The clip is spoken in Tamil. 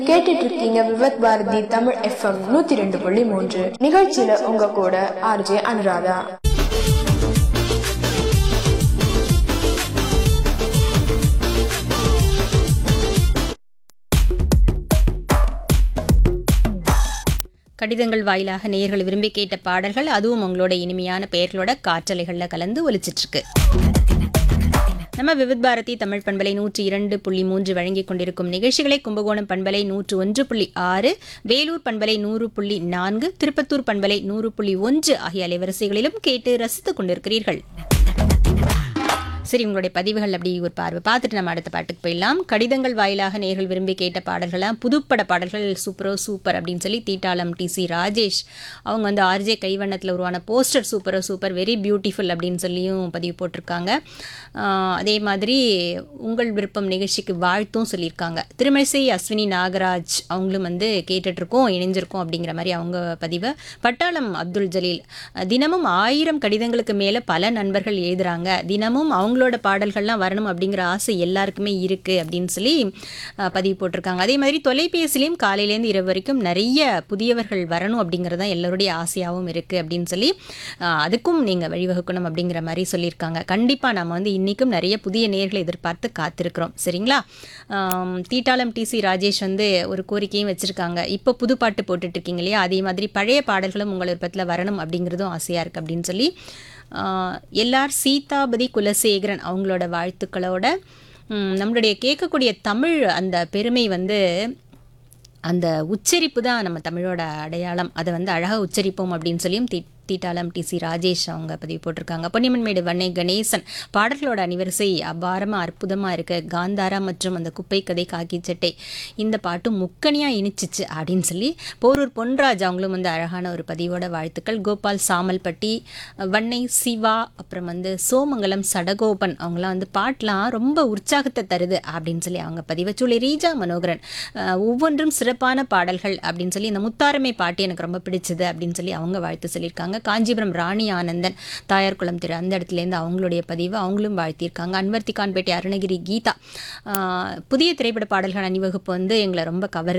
கேட்டுட்டு இருக்கீங்க விவத் பாரதி தமிழ் எஃப்எம் நூத்தி ரெண்டு புள்ளி மூன்று நிகழ்ச்சியில உங்க கூட ஆர்ஜே அனுராதா கடிதங்கள் வாயிலாக நேயர்கள் விரும்பி கேட்ட பாடல்கள் அதுவும் உங்களோட இனிமையான பெயர்களோட காற்றலைகளில் கலந்து ஒலிச்சிட்ருக்கு நம்ம விவித் பாரதி தமிழ் பண்பலை நூற்றி இரண்டு புள்ளி மூன்று வழங்கிக் கொண்டிருக்கும் நிகழ்ச்சிகளை கும்பகோணம் பண்பலை நூற்று ஒன்று புள்ளி ஆறு வேலூர் பண்பலை நூறு புள்ளி நான்கு திருப்பத்தூர் பண்பலை நூறு புள்ளி ஒன்று ஆகிய அலைவரிசைகளிலும் கேட்டு ரசித்துக் கொண்டிருக்கிறீர்கள் சரி உங்களுடைய பதிவுகள் அப்படி ஒரு பார்வை பார்த்துட்டு நம்ம அடுத்த பாட்டுக்கு போயிடலாம் கடிதங்கள் வாயிலாக நேர்கள் விரும்பி கேட்ட பாடல்கள்லாம் புதுப்பட பாடல்கள் சூப்பரோ சூப்பர் அப்படின்னு சொல்லி தீட்டாளம் டி சி ராஜேஷ் அவங்க வந்து ஆர்ஜே கைவண்ணத்தில் உருவான போஸ்டர் சூப்பரோ சூப்பர் வெரி பியூட்டிஃபுல் அப்படின்னு சொல்லியும் பதிவு போட்டிருக்காங்க ஆஹ் அதே மாதிரி உங்கள் விருப்பம் நிகழ்ச்சிக்கு வாழ்த்தும் சொல்லியிருக்காங்க திருமழிசை அஸ்வினி நாகராஜ் அவங்களும் வந்து கேட்டுட்ருக்கோம் இணைஞ்சிருக்கோம் அப்படிங்கிற மாதிரி அவங்க பதிவை பட்டாளம் அப்துல் ஜலீல் தினமும் ஆயிரம் கடிதங்களுக்கு மேலே பல நண்பர்கள் எழுதுறாங்க தினமும் அவங்களோட பாடல்கள்லாம் வரணும் அப்படிங்கிற ஆசை எல்லாருக்குமே இருக்குது அப்படின்னு சொல்லி அஹ், பதிவு போட்டிருக்காங்க அதே மாதிரி தொலைபேசிலையும் காலையிலேருந்து இரவு வரைக்கும் நிறைய புதியவர்கள் வரணும் அப்படிங்கிறது தான் எல்லோருடைய ஆசையாகவும் இருக்குது அப்படின்னு சொல்லி அஹ், அதுக்கும் நீங்கள் வழிவகுக்கணும் அப்படிங்கிற மாதிரி சொல்லியிருக்காங்க கண்டிப்பாக நம்ம வந்து இன்றைக்கும் நிறைய புதிய நேர்களை எதிர்பார்த்து காத்திருக்கிறோம் சரிங்களா ஆம், தீட்டாளம் டிசி ராஜேஷ் வந்து ஒரு கோரிக்கையும் வச்சுருக்காங்க இப்போ புது பாட்டு போட்டுட்டு இருக்கீங்க இல்லையா அதே மாதிரி பழைய பாடல்களும் உங்கள் விருப்பத்தில் வரணும் அப்படிங்கிறதும் ஆசையாக இருக்குது அப்படின்னு சொல்லி ஆஹ், எல்லார் சீதாபதி குலசேகரன் அவங்களோட வாழ்த்துக்களோட ம், நம்மளுடைய கேட்கக்கூடிய தமிழ் அந்த பெருமை வந்து அந்த உச்சரிப்பு தான் நம்ம தமிழோட அடையாளம் அதை வந்து அழகாக உச்சரிப்போம் அப்படின்னு சொல்லியும் தீ தீட்டாளம் டி சி ராஜேஷ் அவங்க பதிவு போட்டிருக்காங்க பொன்னியம்மன்மேடு வண்ணை கணேசன் பாடல்களோட அணிவரிசை அபாரமாக அற்புதமாக இருக்கு காந்தாரா மற்றும் அந்த குப்பை கதை காக்கி சட்டை இந்த பாட்டு முக்கனியாக இனிச்சிச்சு அப்படின்னு சொல்லி போரூர் பொன்ராஜ் அவங்களும் வந்து அழகான ஒரு பதிவோட வாழ்த்துக்கள் கோபால் சாமல்பட்டி வண்ணை சிவா அப்புறம் வந்து சோமங்கலம் சடகோபன் அவங்களாம் வந்து பாட்டெலாம் ரொம்ப உற்சாகத்தை தருது அப்படின்னு சொல்லி அவங்க பதிவை சொல்லி ரீஜா மனோகரன் அஹ், ஒவ்வொன்றும் சிறப்பான பாடல்கள் அப்படின்னு சொல்லி இந்த முத்தாரமை பாட்டு எனக்கு ரொம்ப பிடிச்சது அப்படின்னு சொல்லி அவங்க வாழ்த்து சொல்லியிருக்காங்க காஞ்சிபுரம் ராணி ஆனந்தன் தாயார்குளம் திரு அந்த இடத்துலேருந்து அவங்களுடைய பதிவு அவங்களும் வாழ்த்தியிருக்காங்க அன்வர்த்தி கான்பேட்டை அருணகிரி கீதா அஹ், புதிய திரைப்பட பாடல்கள் அணிவகுப்பு வந்து எங்களை ரொம்ப கவர்